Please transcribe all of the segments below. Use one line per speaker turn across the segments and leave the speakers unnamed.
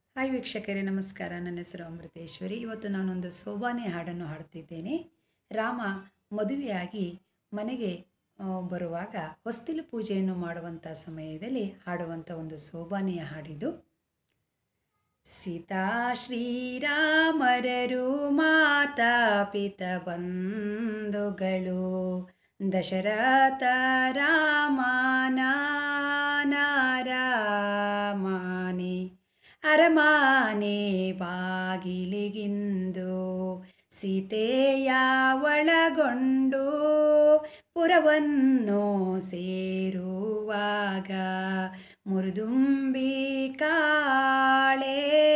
hi ವೀಕ್ಷಕರೇ ನಮಸ್ಕಾರ ನನ್ನ ಹೆಸರು ಅಮೃತೇಶ್ವರಿ ಇವತ್ತು ನಾನೊಂದು ಸೋಬಾನೆ ಹಾಡನ್ನು ಹಾಡ್ತಿದ್ದೇನೆ ರಾಮ ಮದುವೆಯಾಗಿ ಮನೆಗೆ ಆ, ಬರುವಾಗ ಹೊಸ್ತಿಲು ಪೂಜೆಯನ್ನು ಮಾಡುವಂಥ ಸಮಯದಲ್ಲಿ ಹಾಡುವಂಥ ಒಂದು ಸೋಬಾನೆಯ ಹಾಡಿದು ಸೀತಾ ಶ್ರೀರಾಮರರು ಮಾತಾ ಪಿತ ಬಂಧುಗಳು ದಶರಥ ರಾಮನಾರಾಮಾನೆ ಅರಮಾನೆ ಬಾಗಿಲಿಗಿಂದು ಸೀತೆಯ ಒಳಗೊಂಡು ಪುರವನ್ನು ಸೇರುವಾಗ ಮುರುದುಂಬಿ ಕಾಳೆ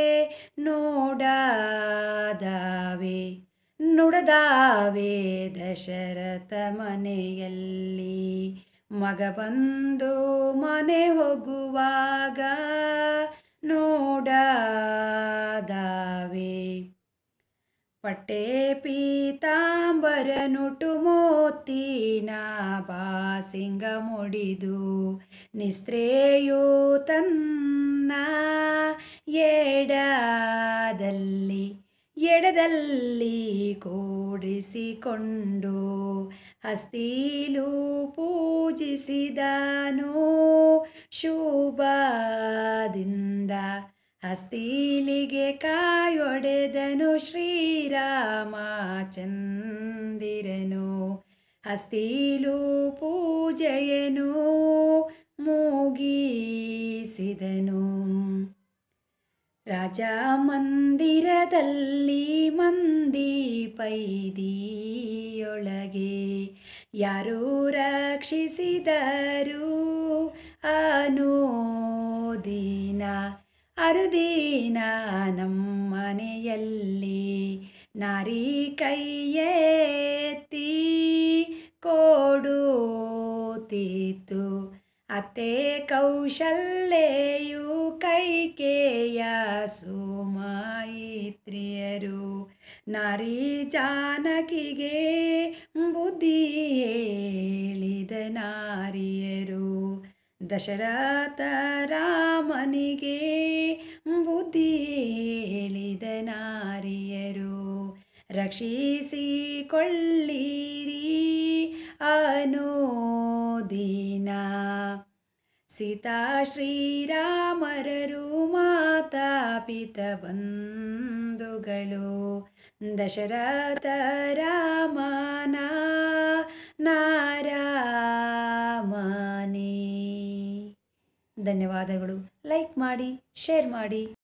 ನೋಡದಾವೆ ನುಡದಾವೆ ದಶರಥ ಮನೆಯಲ್ಲಿ ಮಗ ಬಂದು ಮನೆ ಹೋಗುವಾಗ ನೋಡದಾವೆ ಪಟ್ಟೆ ಪೀತಾಂಬರ ನುಟು ಮೋತಿನ ಬಾಸಿಂಗ ಮುಡಿದು ನಿಸ್ತ್ರೇಯು ತನ್ನ ಎಡದಲ್ಲಿ ಎಡದಲ್ಲಿ ಕೂಡಿಸಿಕೊಂಡು ಹಸ್ತಿಲು ಪೂಜಿಸಿದನು ಶುಭದಿಂದ ಹಸ್ತಿಲಿಗೆ ಕಾಯೊಡೆದನು ಶ್ರೀರಾಮಚಂದಿರನು ಹಸ್ತಿಲು ಪೂಜೆಯನು ಮುಗಿಸಿದನು ರಾಜ ಮಂದಿರದಲ್ಲಿ ಮಂದಿ ಪೈದಿಯೊಳಗೆ ಯಾರು ರಕ್ಷಿಸಿದರು ಅನುದೀನ ಅರುದೀನ ನಮ್ಮನೆಯಲ್ಲಿ ನಾರಿ ಕೈಯೆತ್ತಿ ಕೊಡುತ್ತಿತ್ತು ಅತ್ತೆ ಕೌಶಲ್ಯೆಯು ಕೈಕೇಯ ಸುಮೈತ್ರಿಯರು ನಾರಿ ಜಾನಕಿಗೆ ಬುದ್ಧಿ ಹೇಳಿದ ನಾರಿಯರು ದಶರಥ ರಾಮನಿಗೆ ಬುದ್ಧಿ ಹೇಳಿದ ನಾರಿಯರು ರಕ್ಷಿಸಿಕೊಳ್ಳಿರಿ ಅನುದೀನ ಸೀತಾ ಶ್ರೀರಾಮರರು ಮಾತಾ ಪಿತ ಬಂಧುಗಳು ದಶರಥ ರಾಮನ ನಾರಾಮನೇ ಧನ್ಯವಾದಗಳು ಲೈಕ್ ಮಾಡಿ ಶೇರ್ ಮಾಡಿ